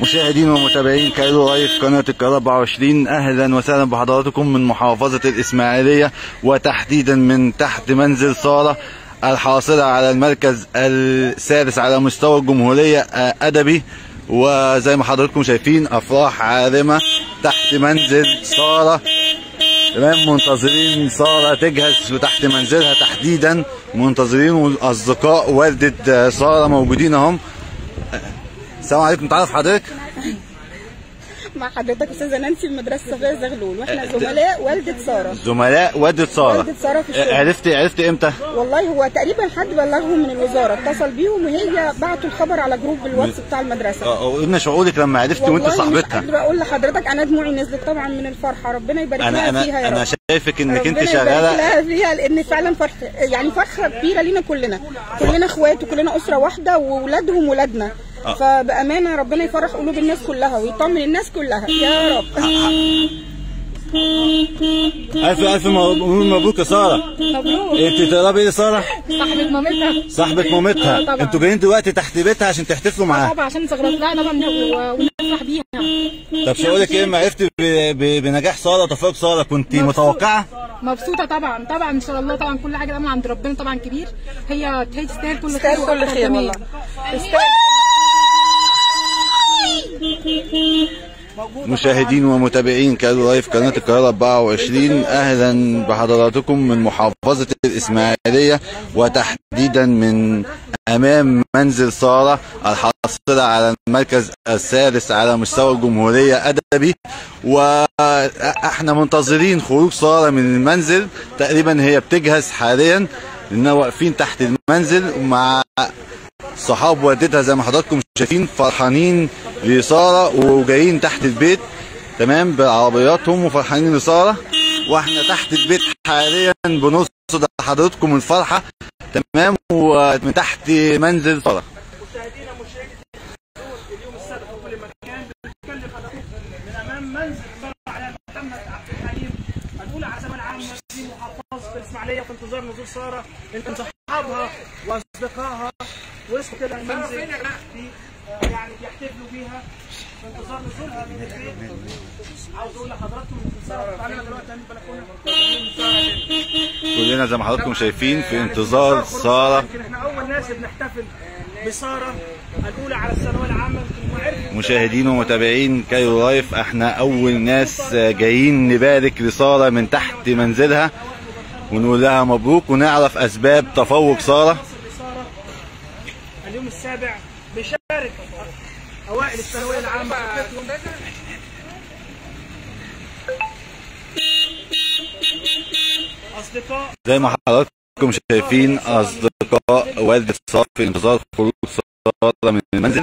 مشاهدين ومتابعين كايرو لايف قناة القاهرة 24 أهلا وسهلا بحضراتكم من محافظة الإسماعيلية وتحديدا من تحت منزل سارة الحاصلة على المركز السادس على مستوى الجمهورية آه، أدبي وزي ما حضراتكم شايفين أفراح عارمة تحت منزل سارة تمام منتظرين سارة تجهز تحت منزلها تحديدا منتظرين أصدقاء والدة آه، سارة موجودين أهم السلام عليكم تعرف حضرتك مع حضرتك استاذه نانسي المدرسه الصغيره زغلول واحنا زملاء والده ساره زملاء والدة سارة والدة سارة في الشغل. عرفت عرفت امتى؟ والله هو تقريبا حد بلغهم من الوزاره اتصل بيهم وهي بعتوا الخبر على جروب الواتس بتاع المدرسه اه، قلنا شعورك لما عرفت وانت والله مش صاحبتها قادره اقول لحضرتك انا دموعي نزلت طبعا من الفرحه ربنا يبارك انا لها فيها انا يا انا رب شايفك انك انت ربنا يبارك شغاله لها فيها لان فعلا فرح يعني فرحه كبيره لينا كلنا كلنا اخوات وكلنا اسره واحده واولادهم ولادنا فبامانه ربنا يفرح قلوب الناس كلها ويطمن الناس كلها يا رب الف الف مبروك يا ساره مبروك انت تقربي ايه لساره صاحبة مامتها صاحبه مامتها اه طبعا. انتوا جايين دلوقتي تحت بيتها عشان تحتفلوا معاها طبعا عشان صغرت لها طبعا و- ونفرح بيها طب شعورك ايه لما عرفت ب- ب- بنجاح ساره وتفوق ساره كنت مبسوط. متوقعه مبسوطة طبعا طبعا ان شاء الله طبعا كل حاجة الامل عند ربنا طبعا كبير هي هي تستاهل كل تستاهل خير كل وأكتر خير كمان. والله تستاهل مشاهدين ومتابعين كانوا لايف قناة القاهرة 24 أهلا بحضراتكم من محافظة الإسماعيلية وتحديدا من أمام منزل سارة الحاصلة على المركز السادس على مستوى الجمهورية أدبي وإحنا منتظرين خروج سارة من المنزل تقريبا هي بتجهز حاليا لأننا واقفين تحت المنزل مع صحاب والدتها زي ما حضراتكم شايفين فرحانين لساره وجايين تحت البيت تمام بعربياتهم وفرحانين لساره واحنا تحت البيت حاليا بنرصد لحضراتكم الفرحه تمام ومن تحت منزل ساره مشاهدينا مشاهدي اليوم السابق في كل مكان بنتكلم حضراتكم من امام منزل صلى على محمد عبد الحليم الاولى على زمان عام في محافظه الاسماعيليه في انتظار نزول ساره يمكن صحابها واصدقائها وصلوا كده المنزل في آه، يعني بيحتفلوا بيها في انتظار نزولها من البيت عاوز اقول لحضراتكم ان ساره بتعملها دلوقتي من البلكونه كلنا زي ما حضراتكم شايفين في انتظار ساره يمكن احنا اول ناس بنحتفل بساره الاولى على الثانويه العامه يمكن وعرفت مشاهدين ومتابعين كايرو لايف احنا اول ناس جايين نبارك لساره من تحت منزلها ونقول لها مبروك ونعرف اسباب تفوق ساره سارة اليوم السابع بيشارك اوائل الثانويه العامه اصدقاء زي ما حضراتكم شايفين اصدقاء والدة ساره في انتظار خروج ساره من المنزل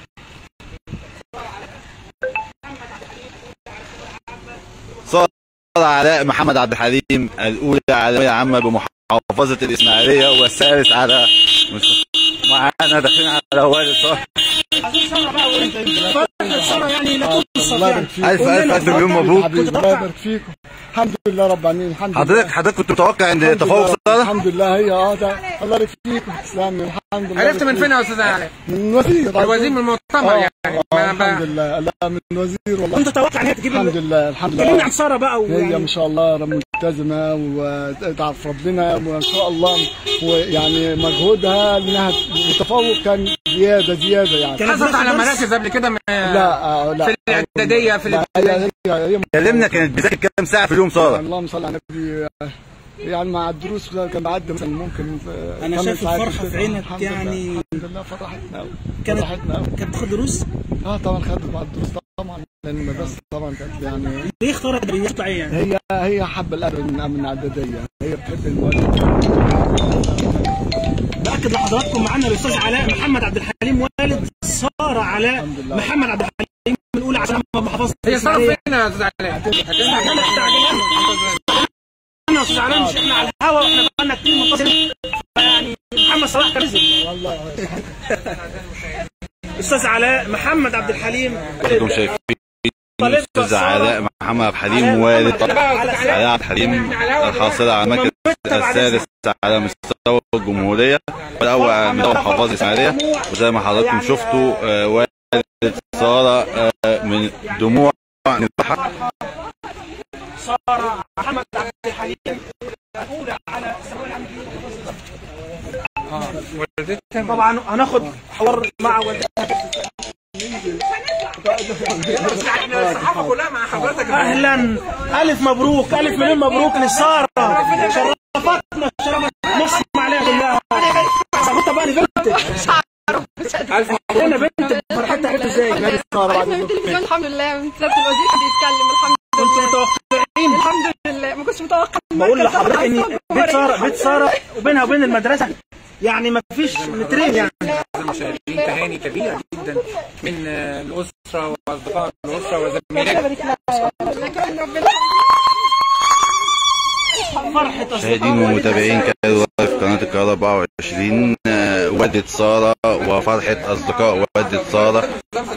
ساره علاء محمد عبد الحليم الاولى على الثانويه العامه بمحافظه الاسماعيليه والثالث على معانا داخلين على والد ساره ساره يعني لا توصف الله يعني يبارك فيك الف الف الف مليون مبروك حبيبي الله يبارك فيكم الحمد لله رب العالمين الحمد لله حضرتك حضرتك كنت متوقع ان الحمد تفوق لله. ساره الحمد لله هي اه ده الله يبارك فيكم تسلم الحمد لله عرفت من فين يا استاذ علي؟ من وزير الوزير من المؤتمر آه، يعني آه ما الحمد ب- لله لا من وزير والله كنت تتوقع ان هي تجيب الحمد لله الحمد كلمني لله عن ساره بقى هي ويعني ما شاء الله ملتزمه وتعرف ربنا وان شاء الله ويعني مجهودها انها التفوق كان زياده زياده يعني كانت حصلت على درس- مراكز قبل كده من- لا آه لا في الاعداديه في لا الابتدائي هي هي هي كلمنا كانت بتذاكر كام ساعه في اليوم ساره اللهم صل على النبي يعني مع الدروس كان بعد مثلا ممكن أنا ثمان شايف ساعات الفرحة كده. في عينك الحمد يعني. لله الحمد لله فرحتنا قوي كانت- فرحتنا قوي كانت بتاخد دروس اه طبعا خدت بعد الدروس طبعا لان المدرسه طبعا كانت يعني ليه اختارت يطلع ايه يعني؟ هي هي حابه الادب من من اعداديه هي بتحب المواد باكد لحضراتكم معانا الاستاذ علاء محمد عبد الحليم والد ساره علاء الحمد لله. محمد عبد الحليم من اولى على محافظه هي صار الإسماعيلية. فين يا استاذ علي؟ استعجلنا استعجلنا انا استاذ علاء مش احنا على الهوا واحنا بقالنا كتير منتظرين يعني محمد صلاح كان نزل والله استاذ علاء محمد عبد الحليم حضراتكم شايفين استاذ علاء محمد عبد الحليم والد علاء عبد الحليم الحاصله على المركز السادس على مستوى الجمهوريه والاول على مستوى محافظه الاسماعيليه وزي ما حضراتكم شفتوا آه، والد والدة سارة آه، من دموع نضحك ساره محمد عبد الحليم الاولى على ثانويه العامه والدتها طبعا هناخد حوار مع والدتها الصحافه كلها مع حضرتك اهلا الف مبروك الف مليون مبروك لساره شرفتنا شرفت مصر عليها كلها صاحبتها بقى بنت الف انا بنت فرحتها عرفت ازاي نادي ساره بعد من التلفزيون الحمد لله من سياده الوزير كان بيتكلم الحمد كنت لله متوقعين الحمد لله ما كنتش متوقع بقول لحضرتك ان بيت ساره بيت ساره وبينها وبين المدرسه يعني ما فيش مترين يعني المشاهدين تهاني كبيره جدا من آه، الاسره واصدقاء الاسره وزميلات فرحه مشاهدين ومتابعين كانوا لايف قناة القاهرة 24 آه، والدة سارة وفرحة أصدقاء والدة سارة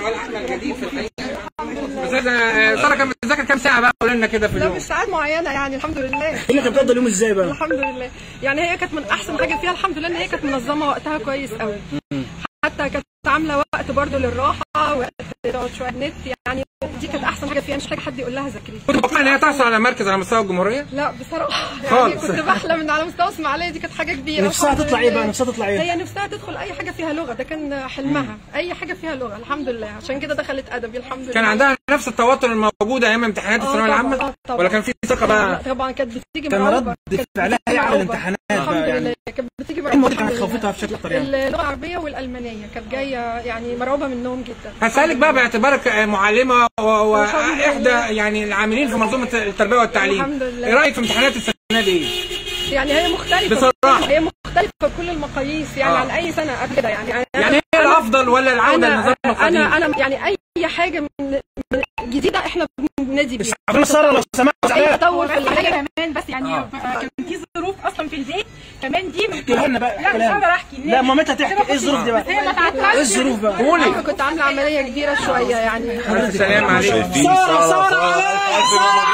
استاذه آه، ساره كانت بتذاكر كام ساعه بقى قول لنا كده في لا اليوم مش ساعات معينه يعني الحمد لله هي كانت بتقضي اليوم ازاي بقى؟ الحمد لله يعني هي كانت من احسن حاجه فيها الحمد لله ان هي كانت منظمه وقتها كويس قوي حتى كانت عامله وقت برضو للراحه وقت تقعد شويه نت يعني دي كانت احسن حاجه فيها مش محتاجه حد يقول لها ذاكري كنت متوقع ان هي تحصل على مركز على مستوى الجمهوريه لا بصراحه يعني خالص. كنت بحلم ان على مستوى اسماعيليه دي كانت حاجه كبيره نفسها الحمد تطلع ايه لله. بقى؟ نفسها تطلع ايه؟ هي نفسها تدخل اي حاجه فيها لغه ده كان حلمها اي حاجه فيها لغه الحمد لله عشان كده دخلت ادبي الحمد لله كان عندها نفس التوتر الموجود ايام امتحانات آه الثانويه طبعاً، العامه آه طبعاً. ولا كان في ثقه بقى طبعا كانت بتيجي كان مرعوبة. رد كانت فعلها بتيجي إيه على مرعوبة. الامتحانات الحمد بقى يعني؟ لله كانت بتيجي المواد مرعوبة كانت الحمد لله. خوفتها بشكل اكتر يعني اللغه العربيه والالمانيه كانت جايه يعني مرعوبه منهم جدا هسألك بقى باعتبارك آه، معلمة و- واحدى يعني العاملين في منظومة التربية والتعليم الحمد لله. ايه رأيك في امتحانات السنة دي ايه؟ يعني هي مختلفه بصراحة. هي مختلفه بكل المقاييس يعني آه. عن اي سنه قبل كده يعني أنا- يعني هي الافضل ولا العودة للنظام انا القديم؟ انا انا يعني اي حاجه من من جديده احنا بننادي بيها عبد ساره لو سمحت اي عليها تطور في الحاجه كمان بس يعني كان في ظروف اصلا في البيت كمان دي احكي لنا بقى لا احكي مش لنا. هقدر احكي لا مامتها تحكي ايه الظروف دي بقى؟ هي ما تعرفش ايه الظروف بقى؟ قولي كنت عامله عمليه كبيره شويه يعني ألف سلام عليك شايفين ساره سارة ساره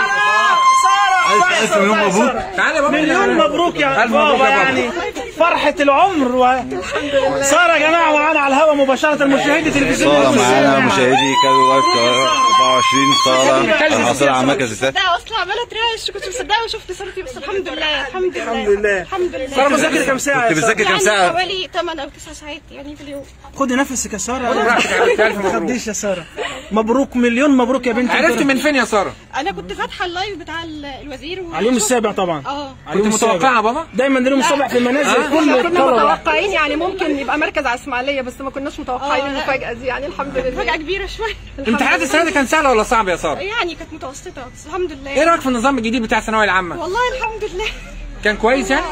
ألف ألف مليون مبروك تعالى يا بابا مليون مبروك يا ألف مبروك بابا يا بابا. يعني فرحة العمر و... سارة يا جماعة معانا على الهواء مباشرة مشاهدي تلفزيون سارة اليوم معانا السابع. مشاهدي كانوا لايف قناة 24 سارة الحاصلة على مركز الثالث لا اصلا عماله ترعش كنت مصدقه وشفت صورتي بس الحمد لله الحمد لله الحمد لله. الحمد لله سارة بتذاكر كام ساعة كنت يا سارة؟ بتذاكر كام يعني ساعة؟ حوالي 8 او 9 ساعات يعني في اليوم خدي نفسك يا سارة براحتك يا حبيبتي، ألف ما مبروك تخديش يا سارة مبروك مليون مبروك يا بنتي عرفت من فين يا سارة؟ انا كنت فاتحه اللايف بتاع ال- الوزير و- على اليوم السابع طبعا اه على اليوم كنت متوقعة يا بابا؟ دايما اليوم السابع في المنازل كل كنا الطلبة متوقعين يعني ممكن يبقى مركز على اسماعيليه بس ما كناش متوقعين آه، لا. المفاجاه دي يعني الحمد لله فجأة كبيرة شوية امتحانات السنة دي كان سهلة ولا صعبة يا سارة؟ يعني كانت متوسطة بس الحمد لله ايه رأيك في النظام الجديد بتاع الثانوية العامة؟ والله الحمد لله كان كويس يعني؟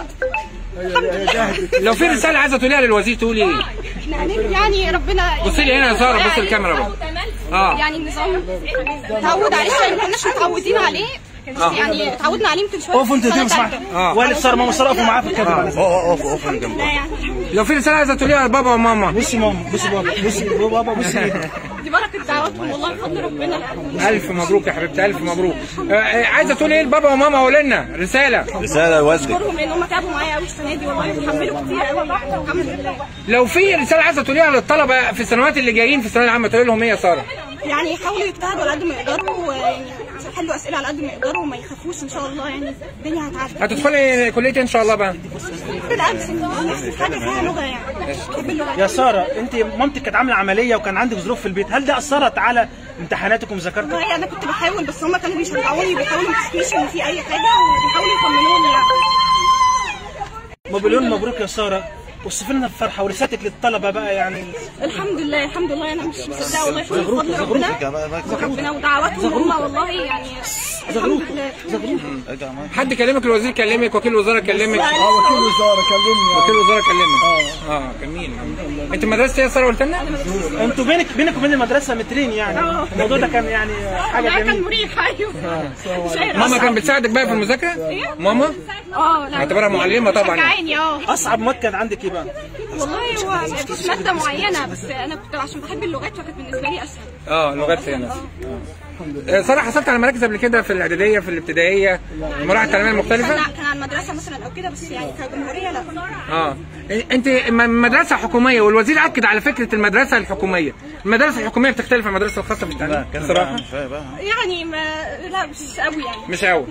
لو في رسالة عايزة تقوليها للوزير تقولي ايه؟ احنا هنبقى يعني ربنا بصي لي هنا يا سارة بصي الكاميرا بقى اه يعني النظام تعود عليه شوية ما كناش متعودين عليه بس يعني اتعودنا عليه يمكن شوية اقفوا انتوا الاثنين سنة اسمع تالتة. اه والد سارة ماما سارة اقفوا معاه في الكاميرا اه اه اقف اقف أنا جنبها لا يعني الحمد لله لو في رسالة عايزة تقوليها لبابا وماما بصي ماما بصي بابا بصي بابا بصي ايدك دي بركة دعواتهم والله بفضل ربنا ألف مبروك يا حبيبتي ألف مبروك آه، آه، عايزة تقولي ايه لبابا وماما قولي لنا رسالة رسالة لوالدك اشكرهم لان هم تعبوا معايا قوي السنة دي والله وتحملوا كتير قوي الحمد لله لو في رسالة عايزة تقوليها للطلبة في السنوات اللي جايين في الثانوية العامة تقولي لهم ايه يا سارة؟ يعني يحاولوا يجتهدوا على قد ما يقدروا ويعني يحلوا اسئله على قد ما يقدروا وما يخافوش ان شاء الله يعني الدنيا هتعدي هتدخلي كلية إيه ان شاء الله بقى؟ كده ابسط نفسي حاجه فيها لغه يعني بحب اللغه يا سارة انت مامتك كانت عاملة عملية وكان عندك ظروف في البيت هل ده أثرت على امتحاناتك ومذاكرتك؟ والله انا كنت بحاول بس هم كانوا بيشجعوني وبيحاولوا ما تشكيش ان في اي حاجه وبيحاولوا يطمنوني يعني مليون مبروك يا سارة وصف لنا الفرحة ورسالتك للطلبة بقى يعني الحمد لله الحمد لله انا مش مصدقه والله كل بفضل ربنا ربنا ودعواتهم هم والله يعني الحمد لله حد كلمك الوزير كلمك وكيل الوزارة كلمك اه وكيل وزاره كلمني وكيل الوزارة كلمك اه جميل انت مدرسة ايه يا سارة قلت لنا؟ انتوا بينك بينك وبين المدرسة مترين يعني الموضوع ده كان يعني حاجة لا كان جميلة مريح ايوه مش عارف. ماما كانت بتساعدك بقى في المذاكرة؟ ماما؟ اه لا اعتبرها معلمة طبعا شجعاني اه أصعب مواد كان عندك إيه بقى؟ والله هو مفيش ماده معينه بس انا كنت عشان بحب اللغات فكانت بالنسبه لي اسهل اه لغات هي نفسها آه، سارة حصلت على مراكز قبل كده في الإعدادية في الابتدائية المراحل التعليمية المختلفة؟ كان كان على المدرسه مثلا او كده بس يعني كجمهوريه لا اه انت م- مدرسه حكوميه والوزير اكد على فكره المدرسه الحكوميه المدرسه الحكوميه بتختلف عن المدرسه الخاصه في التعليم بصراحه يعني ما لا مش قوي يعني مش قوي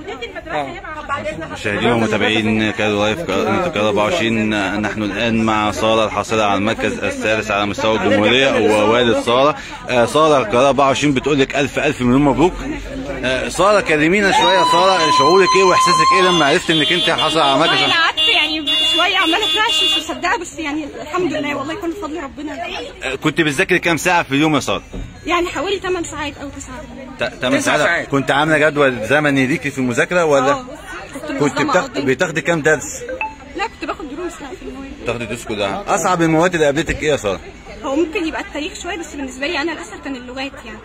مشاهدينا ومتابعين كادو لايف قناة القاهرة 24 نحن الآن مع سارة الحاصلة على المركز الثالث على مستوى الجمهورية ووالد سارة آه، سارة القاهرة 24 بتقول لك ألف ألف مليون مبروك آه، سارة كلمينا شوية سارة شعورك إيه وإحساسك إيه لما عرفت إنك أنت حاصلة على مركز والله انا قعدت يعني شويه عماله اتناقش مش مصدقه بس يعني الحمد لله والله كل فضل ربنا آه، كنت بتذاكري كام ساعة في اليوم يا سارة؟ يعني حوالي 8 ساعات او 9 8 تسع ساعات ساعات. كنت عاملة جدول زمني ليكي في المذاكرة ولا اه كنت كنت منظمة بتاخد قضية. بتاخدي كام درس؟ لا كنت باخد دروس لا في المواد بتاخدي دروس كلها أصعب المواد اللي قابلتك إيه يا سارة؟ هو ممكن يبقى التاريخ شويه بس بالنسبه لي انا الاسهل كان اللغات يعني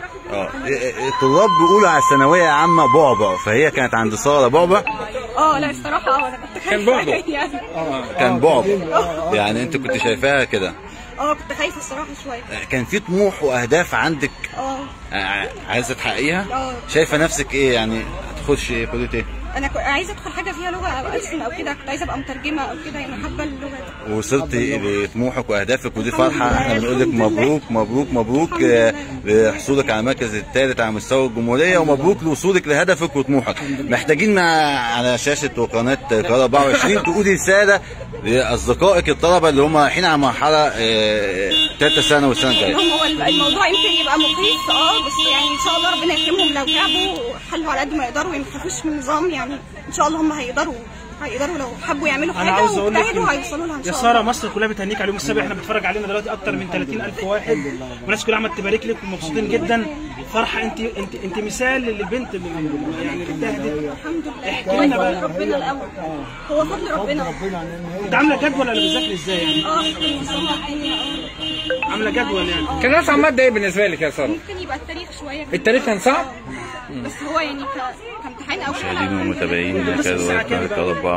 اه الطلاب بيقولوا على الثانوية عامة بعبع فهي كانت عند سارة بعبع اه لا الصراحه اه انا كنت كان خايفة بعبع. يعني كان بعبع يعني انت كنت شايفاها كده اه كنت خايفه الصراحه شويه كان في طموح واهداف عندك اه ع- عايزه تحققيها اه. شايفه نفسك ايه يعني هتخش كليه ايه انا كنت عايزه ادخل حاجه فيها لغه او ألسن او كده كنت عايزه ابقى مترجمه او كده يعني حابه اللغه دي وصلتي لطموحك واهدافك ودي فرحه احنا بنقول لك مبروك مبروك مبروك آه، لحصولك على المركز الثالث على مستوى الجمهوريه ومبروك لوصولك لهدفك وطموحك محتاجين مع على شاشه قناه قناه 24 تقولي رساله لاصدقائك الطلبه اللي هم رايحين على مرحله ثالثه ثانوي والسنه الجايه هم هو الموضوع يمكن يبقى مخيف اه بس يعني ان شاء الله ربنا يكرمهم لو تعبوا حلوا على قد ما يقدروا ما يخافوش من النظام يعني ان شاء الله هم هيقدروا هيقدروا لو حبوا يعملوا انا حاجه عاوز اقول لك واجتهدوا إن- هيوصلوا لها ان يا شاء ساره الله مصر كلها بتهنيك على اليوم السابع احنا بنتفرج علينا دلوقتي اكتر من 30000 واحد والناس كلها عماله تبارك لك ومبسوطين جدا فرحه انت انت انت مثال للبنت اللي يعني اللي اجتهدت الحمد لله احكي هو لنا فضل بقى. ربنا الاول هو فضل ربنا انت عامله جدول ولا بتذاكري ازاي يعني اه نظام الدنيا اه عامله جدول يعني كان اصعب ماده ايه بالنسبه لك يا ساره؟ ممكن يبقى التاريخ شويه كده. التاريخ كان صعب؟ بس هو يعني ك... كامتحان او كده مشاهدينا ومتابعين كادو قناة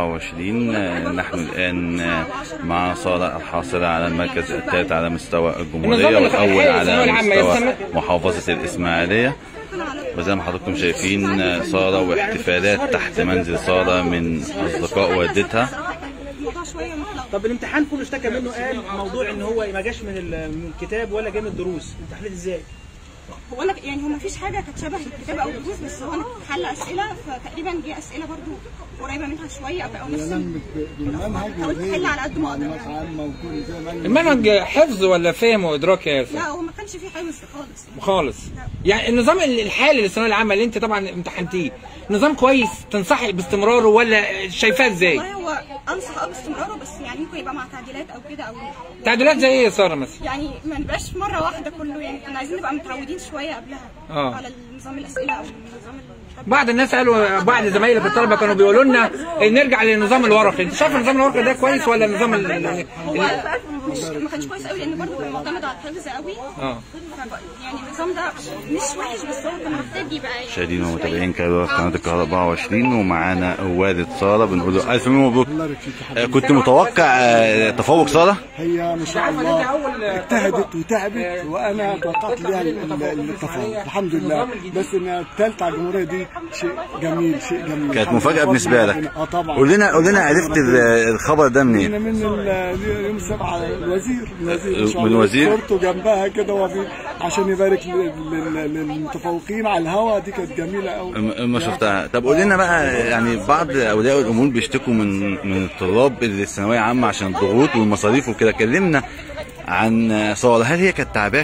24 آه، نحن الآن آه، مع سارة الحاصلة على المركز الثالث على مستوى الجمهورية النظام والأول الحالي الثانوية على العامة مستوى يستمر؟ محافظة الإسماعيلية وزي ما حضراتكم شايفين آه، سارة واحتفالات تحت منزل سارة من أصدقاء والدتها الموضوع شويه متلخبط طب الامتحان كله اشتكى منه قال موضوع ان هو ما جاش من ال- من الكتاب ولا جاي من الدروس انت حليت ازاي؟ هو انا يعني هو ما فيش حاجه كانت شبه الكتاب او الدروس بس هو انا حل اسئله فتقريبا جه اسئله برضو قريبه منها شويه او او نفس ال- بالمنهج حاولت وغير احل على قد ما اقدر معلومات يعني. عامه وكل زي ما أنا- المنهج حفظ ولا فهم وادراك يا ساره؟ لا هو ما كانش فيه حفظ خالص خالص يعني النظام الحالي للثانويه العامه اللي انت طبعا امتحنتيه نظام كويس تنصحي باستمراره ولا شايفاه ازاي؟ والله هو انصح اه باستمراره بس يعني ممكن يبقى مع تعديلات او كده او تعديلات زي ايه يا ساره مثلا؟ يعني ما نبقاش مره واحده كله يعني كنا عايزين نبقى متعودين شويه قبلها آه. على نظام الاسئله او نظام ال- بعض الناس قالوا بعض زمايلي في الطلبه كانوا بيقولوا لنا نرجع للنظام الورقي انت شايف النظام الورقي ده كويس ولا النظام ال- ال- هو مش ما كانش كويس قوي لان برضه كان معتمد على الحفظ قوي اه ف- يعني النظام ده مش وحش بس هو كان محتاج يبقى مشاهدينا ومتابعين كادو قناة القاهرة 24 ومعانا والد سارة بنقول له ألف مليون مبروك الله يبارك فيك يا آه، حبيبي. كنت متوقع آه، تفوق سارة هي ما شاء الله اجتهدت وتعبت وانا توقعت لها ال- ال- التفوق الحمد لله بس انها الثالثه على الجمهوريه دي شيء جميل شيء جميل كانت مفاجأة بالنسبة لك اه طبعا قول لنا قول لنا عرفت ال- الخبر ده منين؟ من من ال- يوم السبعة الوزير الوزير ما شاء من الله الوزير؟ صورته جنبها كده وفي عشان يبارك لل- لل- للمتفوقين على الهوا دي كانت جميله قوي م- ما شفتها طب قول لنا بقى يعني بعض اولياء الامور بيشتكوا من من الطلاب اللي الثانويه عامه عشان الضغوط والمصاريف وكده كلمنا عن سارة هل هي كانت تعباك؟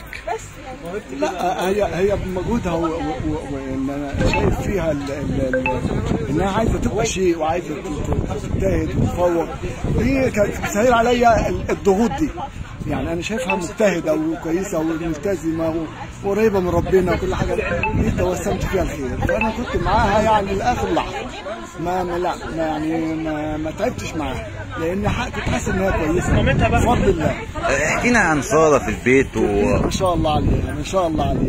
لا هي هي بمجهودها و- و- و- وان انا شايف فيها ال ال ال انها عايزه تبقى شيء وعايزه ت- تجتهد وتتفوق دي كانت بتسهل عليا ال- الضغوط دي يعني انا شايفها مجتهده وكويسه وملتزمه و- وقريبه من ربنا وكل حاجه دي توسمت فيها الخير وانا كنت معاها يعني لاخر لحظه ما ما لا ما يعني ما, ما تعبتش معاها لان ح- كنت حاسس ان هي كويسه مامتها بقى. بفضل الله احكي لنا عن سارة في البيت و... ما شاء الله عليها ما شاء الله عليها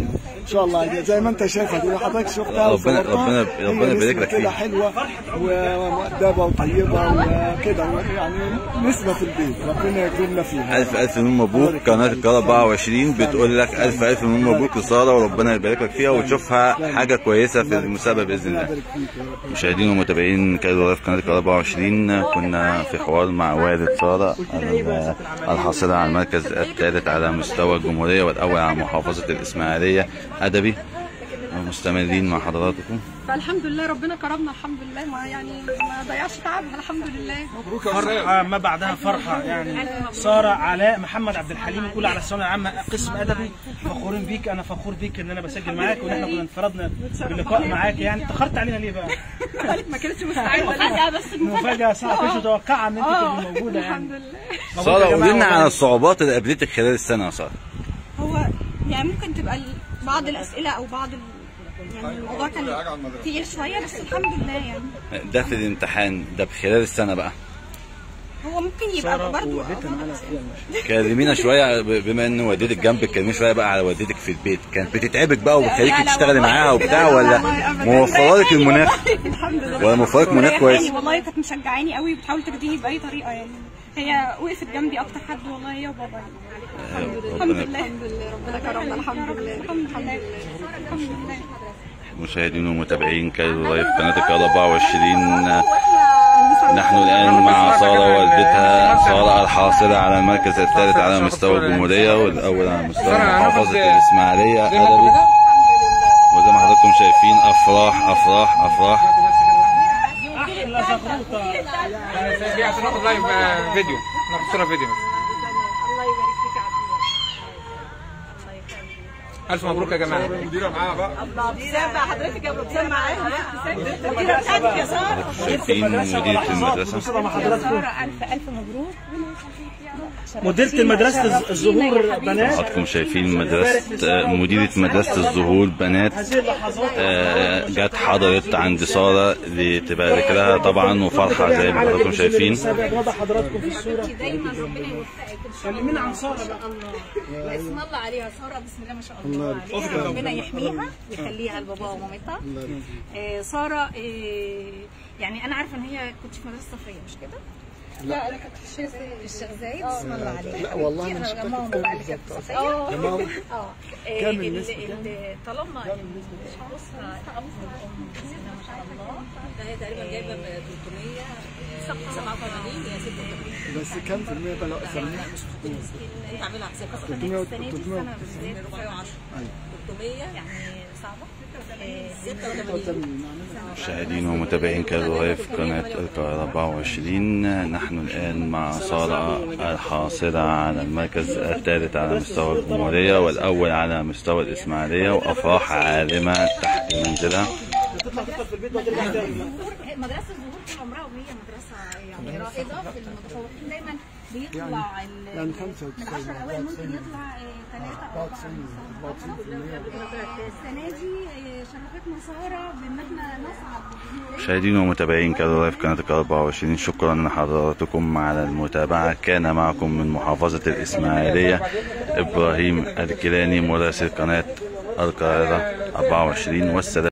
ان شاء الله زي ما انت شايفها دي حضرتك شفتها ربنا- وصورتها. ربنا- هي ربنا يبارك نسمة لك كده فيها. حلوه ومؤدبه وطيبه وكده يعني نسمه في البيت ربنا يكرمنا فيها الف الف مليون مبروك قناه القاهره 24 بتقول لك الف الف مليون مبروك لساره وربنا يبارك لك فيها وتشوفها حاجه كويسه في المسابقه باذن الله يبارك فيك يا رب. مشاهدين ومتابعين كادو لايف قناه القاهره 24 كنا في حوار مع والد ساره ال- الحاصله على المركز الثالث على مستوى الجمهوريه والاول على محافظه الاسماعيليه ادبي مستمرين مع حضراتكم فالحمد لله ربنا كرمنا الحمد لله ما يعني ما ضيعش تعبها الحمد لله فرحة ما بعدها فرحة يعني سارة علاء محمد عبد الحليم الأولى على الثانوية العامة قسم أدبي فخورين بيك أنا فخور بيك إن أنا بسجل معاك وإن إحنا كنا انفردنا باللقاء معاك يعني اتأخرت علينا ليه بقى؟ ما كانتش مستعده مفاجأة بس المفاجأة صعبة كنتش متوقعة إن أنت تبقي موجودة الحمد يعني لله ساره يا جماعة قولي لنا والله. على الصعوبات اللي قابلتك خلال السنه يا ساره هو يعني ممكن تبقى ال- بعض الأسئلة أو بعض ال... يعني الموضوع كان تقيل شوية بس الحمد لله يعني ده في الامتحان ده خلال السنه بقى هو ممكن يبقى برضه كلمينا شويه ب- بما ان والدتك جنبك كلمينا شويه بقى على والدتك في البيت كانت بتتعبك بقى وبتخليكي لا، لا، تشتغلي والله. معاها وبتاع لا، ولا والله أبداً. موفره لك مريحاني المناخ والله. الحمد لله ولا موفره لك مناخ كويس مريحاني والله كانت مشجعاني قوي وبتحاول ترضيني بأي طريقة يعني هي وقفت جنبي أكتر حد والله هي وبابا يعني. الحمد ربنا لله ربنا كرمنا الحمد لله الحمد لله الحمد لله مشاهدين ومتابعين كايرو لايف قناة القاهرة 24 نحن الآن مع سارة والدتها سارة الحاصلة على المركز الثالث على مستوى الجمهورية والأول على مستوى محافظة الإسماعيلية أدبي وزي ما حضراتكم شايفين أفراح أفراح أفراح أحلى زغروطة في عشان ناخد لايف آه، فيديو ناخد صوره فيديو الف مبروك يا جماعه شايفين مديرة المدرسة ألف ألف مبروك مديرة مدرسة الزهور بنات حضراتكم شايفين مدرسة آه، مديرة مدرسة الزهور بنات هذه اللحظات آه، جت حضرت عند سارة لتبارك لها طبعا وفرحة زي ما حضراتكم شايفين سابق وضع حضراتكم في الصورة دايما ربنا يوفقك كلمينا عن سارة بقى الله اسم الله عليها ساره بسم الله ما شاء الله عليها ربنا يحميها ويخليها لباباها ومامتها آه، ساره آه، يعني انا عارفه ان هي كنت في مدرسه صفيه مش كده؟ لا انا كنت في الشيخ في الشيخ زايد بسم الله عليها لا والله أنا مش انا ماما بقى اللي كانت في صفيه اه اه كام ال- النسبة ال- طالما الاسره الام بسم الله ما شاء الله فهي تقريبا جايبه 300 87 هي 86 بس كم في المية بقى لو سميها انت عاملها حساب تلتمية- السنه دي تلتمية سنه بالذات 310 300 يعني صعبه آه، 86 مشاهدين ومتابعين كادو لايف قناة القاهرة 24 نحن الآن مع سارة الحاصلة على المركز الثالث على مستوى الجمهورية والأول على مستوى الإسماعيلية وأفراح عالمة تحت منزلها مدرسه الزهور طول عمرها وهي مدرسه يعني رائده في المتفوقين دايما بيطلع ال- يعني من 95 العشرة الأوائل ممكن يطلع ثلاثة أو أربعة السنة دي آه، شرفتنا سارة بإن احنا نصعد مشاهدين ومتابعين كادو لايف قناة القاهرة 24 شكرا لحضراتكم على المتابعة كان معكم من محافظة الإسماعيلية إبراهيم الكيلاني مراسل قناة القاهرة 24 والسلام